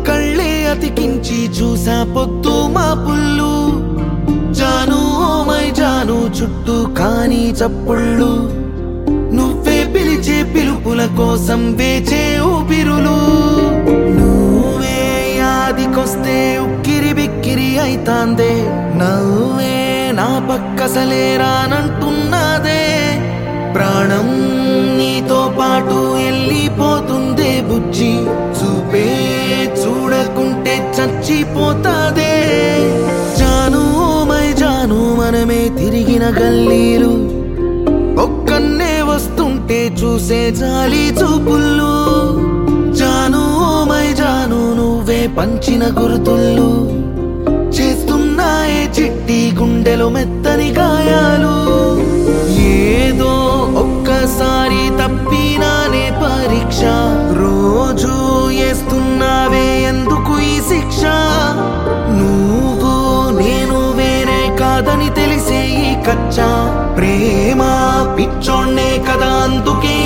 కళ్ళే అతికించి చూసా పొద్దు మా పుల్లు జాను ఓ మై జాను చుట్టూ కాని చప్పుళ్ళు నువ్వే పిలిచే పిలుపుల కోసం వేచే ఊపిరులు నువ్వే యాదికొస్తే ఉక్కిరి బిక్కిరి అయితాందే నవ్వే నా పక్కసలే రానంటున్నదే ప్రాణం నీతో పాటు వెళ్ళిపోతుందే బుజ్జి చూపే చూడకుంటే చచ్చిపోతాదే జాను ఓ మై జాను మనమే తిరిగిన గల్లీలు ఒక్కన్నే వస్తుంటే చూసే జాలి చూపుళ్ళు జాను ఓ మై జాను నువ్వే పంచిన గుర్తుళ్ళు చేస్తున్నాయే చిట్టి గుండెలు మెత్తని గాయాలు ఏదో ఒక్కసారి తప్పినానే పరీక్ష రోజు వేస్తున్నావే ఎందుకు ఈ శిక్ష నువ్వు నేను వేరే కాదని తెలిసే ఈ కచ్చా ప్రేమ పిచ్చోడ్నే కదా అందుకే